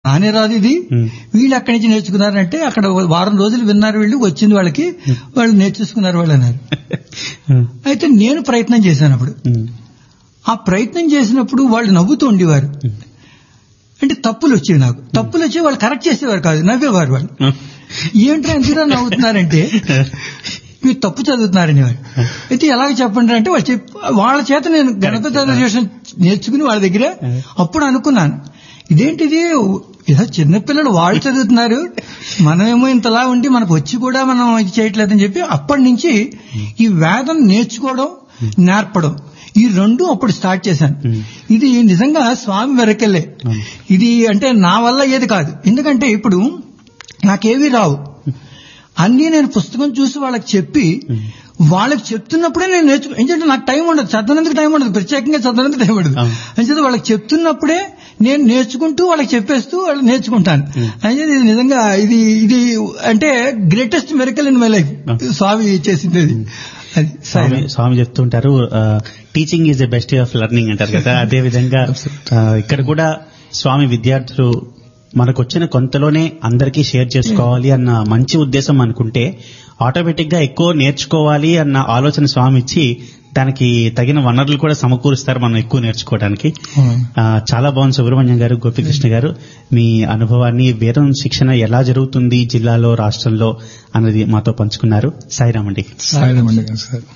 నానే రాదు ఇది ఉమ్. వీళ్ళు అక్కడి నుంచి నేర్చుకున్నారంటే అక్కడ ఒక వారం రోజులు విన్నారు వీళ్ళు వచ్చింది వాళ్ళకి వాళ్ళు నేర్చేసుకున్నారు వాళ్ళు అన్నారు ఉమ్. అయితే నేను ప్రయత్నం చేశాను అప్పుడు ఉమ్. ఆ ప్రయత్నం చేసినప్పుడు వాళ్ళు నవ్వుతూ ఉండేవారు అంటే తప్పులు వచ్చేవి నాకు తప్పులు వచ్చి వాళ్ళు కరెక్ట్ చేసేవారు కాదు నవ్వేవారు వాళ్ళు ఏంట్రా ఎందుకు నవ్వుతున్నారంటే మీరు తప్పు చదువుతున్నారని వారు అయితే ఎలాగ చెప్పండి అంటే వాళ్ళు చెప్ వాళ్ళ చేత నేను గణిత చదువు నేర్చుకుని వాళ్ళ దగ్గర అప్పుడు అనుకున్నాను ఇదేంటిది ఏదో చిన్నపిల్లలు వాళ్ళు చదువుతున్నారు మనమేమో ఇంతలా ఉండి మనకు వచ్చి కూడా మనం ఇది చేయట్లేదని చెప్పి అప్పటి నుంచి ఈ వేదం నేర్చుకోవడం నేర్పడం ఈ రెండు అప్పుడు స్టార్ట్ చేశాను ఇది నిజంగా స్వామి వెరకెళ్ళే ఇది అంటే నా వల్ల ఏది కాదు ఎందుకంటే ఇప్పుడు నాకేవి రావు అన్నీ నేను పుస్తకం చూసి వాళ్ళకి చెప్పి వాళ్ళకి చెప్తున్నప్పుడే నేను నేర్చుకో ఎందుకంటే నాకు టైం ఉండదు చదవనందుకు టైం ఉండదు ప్రత్యేకంగా చదవనందుకు టైం ఉండదు అవును. అంచేత వాళ్ళకి చెప్తున్నప్పుడే నేను నేర్చుకుంటూ వాళ్ళకి చెప్పేస్తూ వాళ్ళు నేర్చుకుంటాను అంచేది ఇది నిజంగా ఇది ఇది అంటే greatest miracle in my life Swami చేసింది అది అది స్వామి స్వామి చెప్తుంటారు teaching is the best of learning అంటారు కదా అదే విధంగా ఆ, ఇక్కడ కూడా స్వామి విద్యార్థులు మనకు వచ్చిన కొంతలోనే అందరికీ షేర్ చేసుకోవాలి అన్న మంచి ఉద్దేశం అనుకుంటే ఆటోమేటిక్ గా ఎక్కువ నేర్చుకోవాలి అన్న ఆలోచన స్వామి ఇచ్చి దానికి తగిన వనరులు కూడా సమకూరుస్తారు మనం ఎక్కువ నేర్చుకోవడానికి ఆ, చాలా బాగుంది సుబ్రహ్మణ్యం గారు గోపికృష్ణ గారు మీ అనుభవాన్ని వేదం శిక్షణ ఎలా జరుగుతుంది జిల్లాలో రాష్ట్రంలో అన్నది మాతో పంచుకున్నారు సాయిరామ్ అండి సాయిరామండి సార్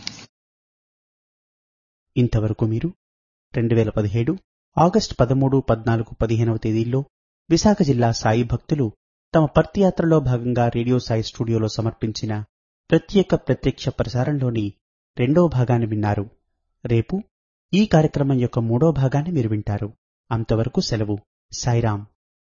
ఇంతవరకు మీరు రెండు వేల పదిహేడు ఆగస్టు పదమూడు పద్నాలుగు పదిహేనవ తేదీల్లో విశాఖ జిల్లా సాయి భక్తులు తమ పర్తి యాత్రలో భాగంగా రేడియో సాయి స్టూడియోలో సమర్పించిన ప్రత్యేక ప్రత్యక్ష ప్రసారంలోని రెండవ భాగాన్ని విన్నారు రేపు ఈ కార్యక్రమం యొక్క మూడో భాగాన్ని మీరు వింటారు అంతవరకు సెలవు సాయిరాం